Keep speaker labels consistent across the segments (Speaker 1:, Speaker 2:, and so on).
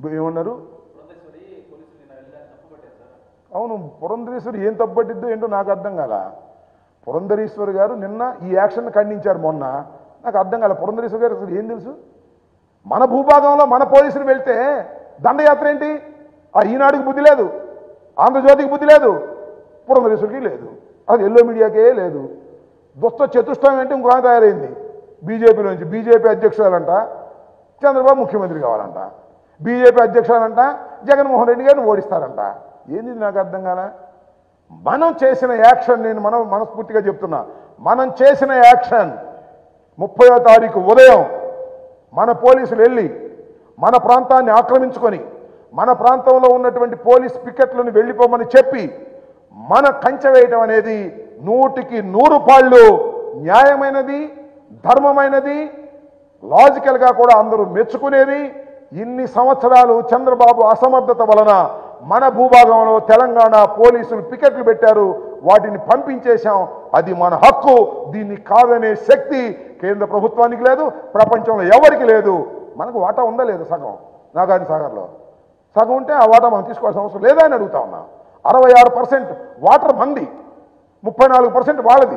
Speaker 1: ఏమన్నారు
Speaker 2: పురంధేశ్వరి పోలీసులు నిన్న వెళ్ళారు తప్పు పట్టారు సార్
Speaker 1: అవును పురంధరేశ్వరి ఏం తప్పట్టిద్దో ఏంటో నాకు అర్థం కాల పురంధరేశ్వరి గారు నిన్న ఈ యాక్షన్ ఖండించారు మొన్న నాకు అర్థం కాల పురంధరేశ్వరి గారు అసలు ఏం తెలుసు మన భూభాగంలో మన పోలీసులు వెళ్తే దండయాత్ర ఏంటి ఆ ఈనాడుకి బుద్ధి లేదు ఆంధ్రజ్యోతికి బుద్ధి లేదు పురంధరేశ్వరికి లేదు అది ఎల్లో మీడియాకే లేదు దుస్త చతుష్టం ఏంటి ఇంకో ఆమె తయారైంది బీజేపీలోంచి బీజేపీ అధ్యక్షురాలంట చంద్రబాబు ముఖ్యమంత్రి కావాలంట బీజేపీ అధ్యక్షురాలంట జగన్మోహన్ రెడ్డి గారిని ఓడిస్తారంట ఏంది ఇది నాకు అర్థం కాల మనం చేసిన యాక్షన్ నేను మనం మనస్ఫూర్తిగా చెప్తున్నా మనం చేసిన యాక్షన్ ముప్పయో తారీఖు ఉదయం మన పోలీసులు వెళ్ళి మన ప్రాంతాన్ని ఆక్రమించుకొని మన ప్రాంతంలో ఉన్నటువంటి పోలీస్ పికెట్లను వెళ్ళిపోమని చెప్పి మన కంచె వేయటం అనేది నూటికి నూరు పాళ్ళు న్యాయమైనది ధర్మమైనది లాజికల్గా కూడా అందరూ మెచ్చుకునేది ఇన్ని సంవత్సరాలు చంద్రబాబు అసమర్థత వలన మన భూభాగంలో తెలంగాణ పోలీసులు పికెట్లు పెట్టారు వాటిని పంపించేశాం అది మన హక్కు దీన్ని కాదనే శక్తి కేంద్ర ప్రభుత్వానికి లేదు ప్రపంచంలో ఎవరికి లేదు మనకు వాటా ఉందా లేదా సగం నాగార్జున సాగర్లో సగం ఉంటే ఆ వాటా మనం తీసుకోవాల్సిన అవసరం లేదా అని అడుగుతా ఉన్నా అరవై ఆరు పర్సెంట్ వాటర్ మంది ముప్పై నాలుగు పర్సెంట్ వాళ్ళది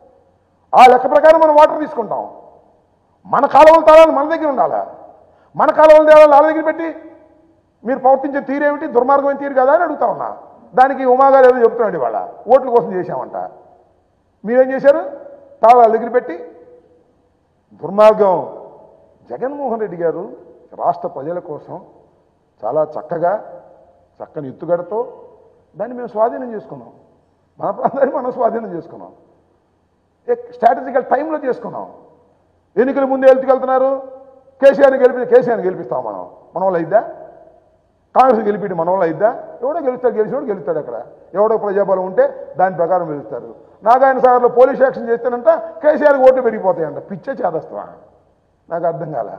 Speaker 1: ఆ లెక్క ప్రకారం మనం వాటర్ తీసుకుంటాం మన కాలువల తాళాలు మన దగ్గర ఉండాలా మన కాలువల తాళాలు వాళ్ళ దగ్గర పెట్టి మీరు ప్రవర్తించే తీరేమిటి దుర్మార్గమైన తీరు కదా అని అడుగుతా ఉన్నా దానికి ఉమాగారు ఏదో చెప్తున్నాడు ఇవాళ ఓట్ల కోసం చేశామంట మీరేం చేశారు తాళాల దగ్గర పెట్టి దుర్మార్గం జగన్మోహన్ రెడ్డి గారు రాష్ట్ర ప్రజల కోసం చాలా చక్కగా చక్కని ఎత్తుగడతో దాన్ని మేము స్వాధీనం చేసుకున్నాం మన ప్రాంతాన్ని మనం స్వాధీనం చేసుకున్నాం స్ట్రాటజికల్ టైంలో చేసుకున్నాం ఎన్నికల ముందు వెళ్తుకెళ్తున్నారు కేసీఆర్ని గెలిపి కేసీఆర్ని గెలిపిస్తాం మనం మన వల్ల అయిద్దా కాంగ్రెస్ గెలిపి మన వల్ల అయిద్దా ఎవడో గెలుస్తాడు గెలిచినోడు గెలుస్తాడు అక్కడ ఎవడో ప్రజాబలం ఉంటే దాని ప్రకారం గెలుస్తారు నాగాయన సాగర్లో పోలీస్ యాక్షన్ చేస్తేనంట కేసీఆర్కి ఓట్లు పెరిగిపోతాయంట పిచ్చే చేదస్తావా నాకు అర్థం కాలే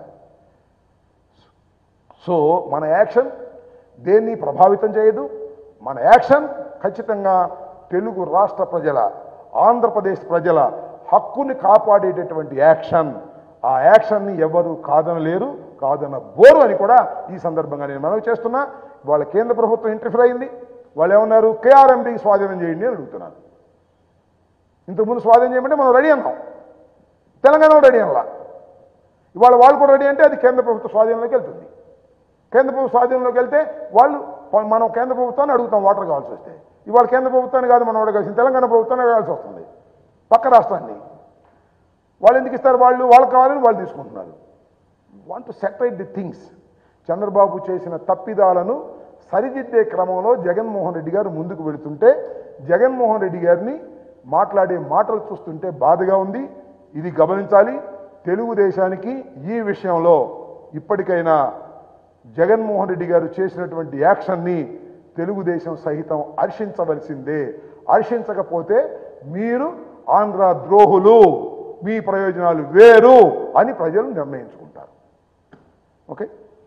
Speaker 1: సో మన యాక్షన్ దేన్ని ప్రభావితం చేయదు మన యాక్షన్ ఖచ్చితంగా తెలుగు రాష్ట్ర ప్రజల ఆంధ్రప్రదేశ్ ప్రజల హక్కుని కాపాడేటటువంటి యాక్షన్ ఆ యాక్షన్ని ఎవరు కాదనలేరు కాదన బోరు అని కూడా ఈ సందర్భంగా నేను మనవి చేస్తున్నా వాళ్ళ కేంద్ర ప్రభుత్వం ఇంటర్ఫిర్ అయింది వాళ్ళు ఏమన్నారు కేఆర్ఎండికి స్వాధీనం చేయండి అని అడుగుతున్నారు ఇంతకుముందు స్వాధీనం చేయమంటే మనం రెడీ అన్నాం తెలంగాణ రెడీ అన్నలా ఇవాళ వాళ్ళు కూడా రెడీ అంటే అది కేంద్ర ప్రభుత్వ స్వాధీనంలోకి వెళ్తుంది కేంద్ర ప్రభుత్వ స్వాధీనంలోకి వెళ్తే వాళ్ళు మనం కేంద్ర ప్రభుత్వాన్ని అడుగుతాం వాటర్ కావాల్సి వస్తే ఇవాళ కేంద్ర ప్రభుత్వాన్ని కాదు మనం అడగాల్సింది తెలంగాణ ప్రభుత్వాన్ని అడగాల్సి వస్తుంది పక్క రాష్ట్రాన్ని వాళ్ళు ఎందుకు ఇస్తారు వాళ్ళు వాళ్ళకి కావాలని వాళ్ళు తీసుకుంటున్నారు want to separate the things Chandrababu చేసిన తప్పిదాలను సరిదిద్దే క్రమంలో జగన్మోహన్ రెడ్డి గారు ముందుకు వెళుతుంటే జగన్మోహన్ రెడ్డి గారిని మాట్లాడే మాటలు చూస్తుంటే బాధగా ఉంది ఇది గమనించాలి తెలుగుదేశానికి ఈ విషయంలో ఇప్పటికైనా జగన్మోహన్ రెడ్డి గారు చేసినటువంటి యాక్షన్ని తెలుగుదేశం సహితం హర్షించవలసిందే హర్షించకపోతే మీరు ఆంధ్ర ద్రోహులు మీ ప్రయోజనాలు వేరు అని ప్రజలు నిర్ణయించుకుంటారు ఓకే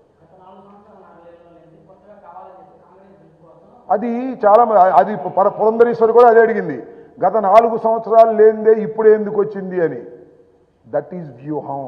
Speaker 1: అది చాలా మ- అది పర- పురంధరేశ్వరి కూడా అదే అడిగింది గత నాలుగు సంవత్సరాలు లేనిదే ఇప్పుడు ఎందుకు వచ్చింది అని దట్ ఈజ్ వ్యూహం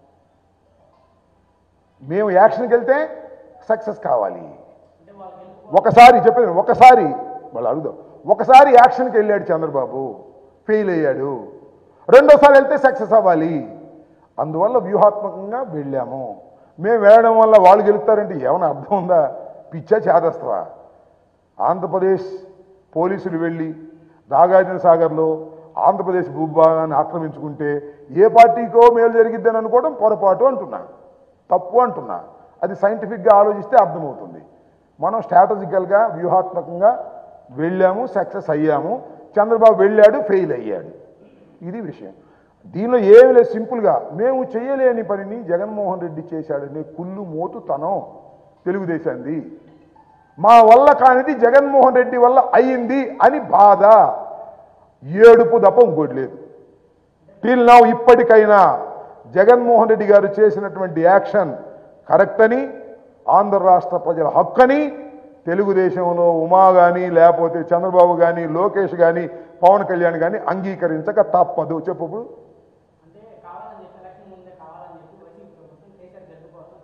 Speaker 1: మేము యాక్షన్కి వెళ్తే సక్సెస్ కావాలి ఒకసారి చెప్పేది ఒకసారి వాళ్ళు అడుగుదాం ఒకసారి యాక్షన్కి వెళ్ళాడు చంద్రబాబు ఫెయిల్ అయ్యాడు రెండోసారి వెళ్తే సక్సెస్ అవ్వాలి అందువల్ల వ్యూహాత్మకంగా వెళ్ళాము మేము వెళ్ళడం వల్ల వాళ్ళు గెలుస్తారంటే ఏమైనా అర్థం ఉందా పిచ్చా చేదస్తావా ఆంధ్రప్రదేశ్ పోలీసులు వెళ్ళి నాగార్జున సాగర్లో ఆంధ్రప్రదేశ్ భూభాగాన్ని ఆక్రమించుకుంటే ఏ పార్టీకో మేలు జరిగిద్దని అనుకోవడం పొరపాటు అంటున్నా తప్పు అంటున్నా అది సైంటిఫిక్గా ఆలోచిస్తే అర్థమవుతుంది మనం స్ట్రాటజికల్గా వ్యూహాత్మకంగా వెళ్ళాము సక్సెస్ అయ్యాము చంద్రబాబు వెళ్ళాడు ఫెయిల్ అయ్యాడు ఇది విషయం దీనిలో ఏమి లేదు సింపుల్గా మేము చేయలేని పనిని జగన్మోహన్ రెడ్డి చేశాడనే కుళ్ళు మోతు తనం తెలుగుదేశాంది మా వల్ల కానిది జగన్మోహన్ రెడ్డి వల్ల అయ్యింది అని బాధ ఏడుపు తప్ప ఇంకోటి లేదు టిల్ నౌ ఇప్పటికైనా జగన్మోహన్ రెడ్డి గారు చేసినటువంటి యాక్షన్ కరెక్ట్ అని ఆంధ్ర రాష్ట్ర ప్రజల హక్కని తెలుగుదేశంలో ఉమా కానీ లేకపోతే చంద్రబాబు కానీ లోకేష్ కానీ పవన్ కళ్యాణ్ కానీ అంగీకరించక తప్పదు చెప్పు ఇప్పుడు
Speaker 3: అంటే కావాలని చెప్పి ఎలక్షన్ ముందే కావాలని చెప్పి వైసీపీ ప్రభుత్వం కేసీఆర్ గెలుపు కోసం కావాలని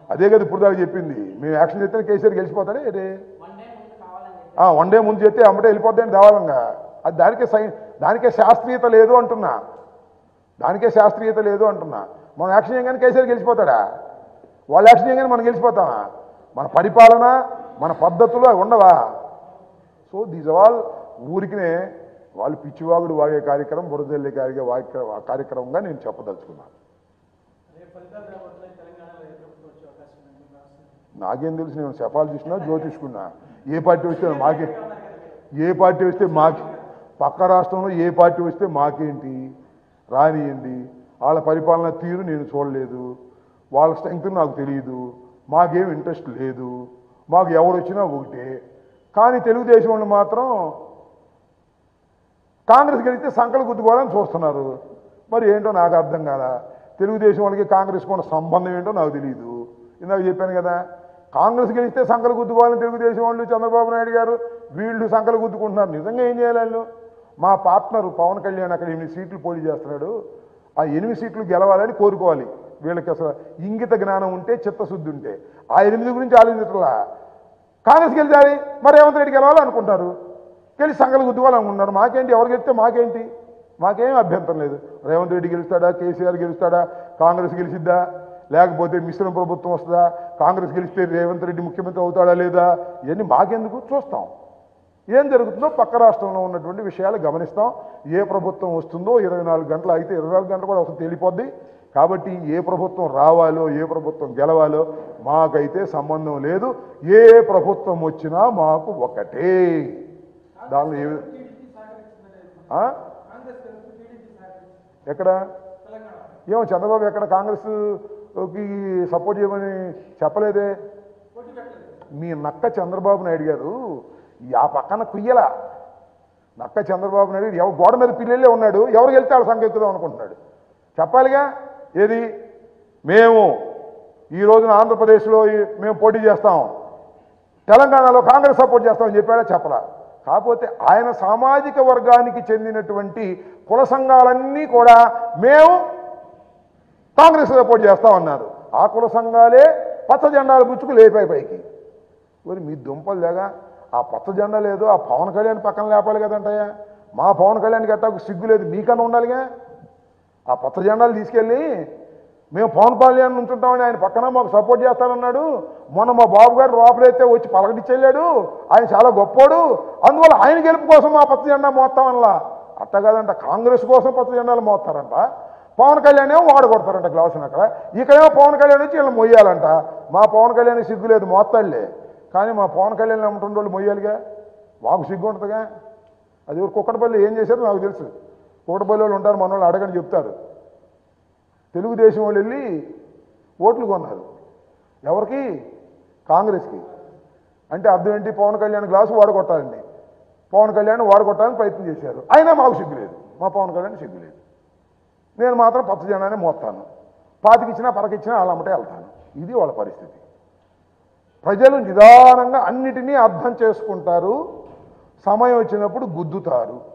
Speaker 1: అదే కదా ఇప్పుడు దాకా చెప్పింది మేము యాక్షన్ చేస్తే కేసీఆర్ గెలిచిపోతాడే ఏంటి
Speaker 3: వన్ డే ముందు కావాలని చెప్పి
Speaker 1: ఆ, వన్ డే ముందు చెప్తే అమ్మటే వెళ్ళిపోద్దని దేవాలంగా అది దానికే సై దానికే శాస్త్రీయత లేదు అంటున్నా దానికే శాస్త్రీయత లేదు అంటున్నా మనం యాక్షన్ చేయగానే కేసీఆర్ గెలిచిపోతాడా వాళ్ళు యాక్షన్ చేయగానే మనం గెలిచిపోతామా మన పరిపాలన మన పద్ధతులు అవి ఉండవా సో దీస్ ఆల్ ఊరికినే వాళ్ళు పిచ్చివాగుడు వాగే కార్యక్రమం బురదల్లి గారిగే వాక్య కార్యక్రమంగా నేను చెప్పదలుచుకున్నాను
Speaker 2: రేపు ఫలితాలు రాబోతున్నాయి తెలంగాణలో ఏ ప్రభుత్వం వచ్చే అవకాశం ఉంది మీకు రాష్ట్రం
Speaker 1: నాకేం తెలుసు నేను సెఫాలజిస్ట్నా జ్యోతిష్కున్నా ఏ పార్టీ వస్తే మాకే ఏ పార్టీ వస్తే మాకే పక్క రాష్ట్రంలో ఏ పార్టీ వస్తే మాకేంటి రానియండి వాళ్ళ పరిపాలన తీరు నేను చూడలేదు వాళ్ళ స్ట్రెంగ్త్ నాకు తెలియదు మాకేం ఇంట్రెస్ట్ లేదు మాకు ఎవరు వచ్చినా ఒకటే కానీ తెలుగుదేశం వాళ్ళు మాత్రం కాంగ్రెస్ గెలిస్తే సంకలు గుద్దుకోవాలని చూస్తున్నారు మరి ఏంటో నాకు అర్థం కాదా తెలుగుదేశం వాళ్ళకి కాంగ్రెస్ ఉన్న సంబంధం ఏంటో నాకు తెలియదు ఇందాక చెప్పాను కదా కాంగ్రెస్ గెలిస్తే సంకలు గుద్దుకోవాలని తెలుగుదేశం వాళ్ళు చంద్రబాబు నాయుడు గారు వీళ్ళు సంకలు గుద్దుకుంటున్నారు నిజంగా ఏం చేయాలి వాళ్ళు మా పార్ట్నర్ పవన్ కళ్యాణ్ అక్కడ ఎనిమిది సీట్లు పోటీ చేస్తున్నాడు ఆ ఎనిమిది సీట్లు గెలవాలని కోరుకోవాలి వీళ్ళకి అసలు ఇంగిత జ్ఞానం ఉంటే చిత్తశుద్ధి ఉంటే ఆ ఎనిమిది గురించి ఆలోచించట్లా కాంగ్రెస్ గెలిచాలి మరి రేవంత్ రెడ్డి గెలవాలి అనుకుంటారు గెలిచి సంఘాలు గుద్దుకోవాలనుకుంటున్నారు మాకేంటి ఎవరు గెలిస్తే మాకేంటి మాకేం అభ్యంతరం లేదు రేవంత్ రెడ్డి గెలుస్తాడా కేసీఆర్ గెలుస్తాడా కాంగ్రెస్ గెలిచిద్దా లేకపోతే మిశ్రమ ప్రభుత్వం వస్తుందా కాంగ్రెస్ గెలిస్తే రేవంత్ రెడ్డి ముఖ్యమంత్రి అవుతాడా లేదా ఇవన్నీ మాకెందుకు చూస్తాం ఏం జరుగుతుందో పక్క రాష్ట్రంలో ఉన్నటువంటి విషయాలు గమనిస్తాం ఏ ప్రభుత్వం వస్తుందో ఇరవై నాలుగు గంటలు అయితే ఇరవై నాలుగు గంటలు కూడా ఒకసారి తెలిపోద్ది కాబట్టి ఏ ప్రభుత్వం రావాలో ఏ ప్రభుత్వం గెలవాలో మాకైతే సంబంధం లేదు ఏ ప్రభుత్వం వచ్చినా మాకు ఒకటే దానిలో ఏ
Speaker 2: టీడీపీ సహకరించిందనేది
Speaker 1: ఆ?
Speaker 2: కాంగ్రెస్ కలిసి టీడీపీ సహకరించింది
Speaker 1: ఎక్కడ
Speaker 2: తెలంగాణ
Speaker 1: ఏమో చంద్రబాబు ఎక్కడ కాంగ్రెస్కి సపోర్ట్ చేయమని చెప్పలేదే
Speaker 2: పోటీ పెట్టలేదు
Speaker 1: మీ నక్క చంద్రబాబు నాయుడు గారు ఈ ఆ పక్కన కుయ్యల నక్క చంద్రబాబు నాయుడు గారు ఎవరు గోడ మీద పిల్లలే ఉన్నాడు ఎవరు వెళ్తే వాళ్ళ సంఖ్య ఎక్కుదాం అనుకుంటున్నాడు చెప్పాలిగా ఏది మేము ఈ రోజున ఆంధ్రప్రదేశ్లో ఈ- మేము పోటీ చేస్తాం తెలంగాణలో కాంగ్రెస్ సపోర్ట్ చేస్తామని చెప్పాడా చెప్పలా కాకపోతే ఆయన సామాజిక వర్గానికి చెందినటువంటి కుల సంఘాలన్నీ కూడా మేము కాంగ్రెస్ సపోర్ట్ చేస్తామన్నారు ఆ కుల సంఘాలే పచ్చ జెండాలు బుచ్చుకు లేపాయి పైకి మరి మీ దుంపలు లేగా ఆ పచ్చ జెండా లేదు ఆ పవన్ కళ్యాణ్ పక్కన లేపాలి కదంటయ్యా మా పవన్ కళ్యాణ్ గట్టాకు సిగ్గు లేదు మీకన్నా ఉండాలిగా ఆ పచ్చ జెండాలు తీసుకెళ్ళి మేము పవన్ కళ్యాణ్ నుంచుంటామని ఆయన పక్కన మాకు సపోర్ట్ చేస్తానన్నాడు మొన్న మా బాబు గారు లోపలైతే వచ్చి పలకటిచ్చెళ్ళాడు ఆయన చాలా గొప్పోడు అందువల్ల ఆయన గెలుపు కోసం మా పచ్చ జెండా మోస్తామనలా అట్ట కాదంట కాంగ్రెస్ కోసం పచ్చ జెండాలు మోస్తారంట పవన్ కళ్యాణ్ ఏమో వాడు కొడతారంట గ్లాసుని అక్కడ ఇక్కడేమో పవన్ కళ్యాణ్ వచ్చి వీళ్ళని మొయ్యాలంట మా పవన్ కళ్యాణ్ సిగ్గు లేదు మోస్తాడులే కానీ మా పవన్ కళ్యాణ్ అమ్ముతున్న వాళ్ళు మొయ్యాలిగా మాకు సిగ్గు ఉంటుందిగా అది ఎవరు కుక్కటపల్లి ఏం చేశారో నాకు తెలుసు కుక్కటపల్లి వాళ్ళు ఉంటారు మన వాళ్ళు అడగని చెప్తారు తెలుగుదేశం వాళ్ళు వెళ్ళి ఓట్లు కొన్నారు ఎవరికి కాంగ్రెస్కి అంటే అర్థం ఏంటి పవన్ కళ్యాణ్ గ్లాసు వాడగొట్టాలండి పవన్ కళ్యాణ్ వాడగొట్టాలని ప్రయత్నం చేశారు అయినా మాకు సిగ్గు లేదు మా పవన్ కళ్యాణ్ సిగ్గు లేదు నేను మాత్రం పచ్చ జెండానే మోస్తాను పాతికిచ్చినా పరకిచ్చినా వాళ్ళ అమ్మటే వెళ్తాను ఇది వాళ్ళ పరిస్థితి ప్రజలు నిదానంగా అన్నిటినీ అర్థం చేసుకుంటారు సమయం వచ్చినప్పుడు గుద్దుతారు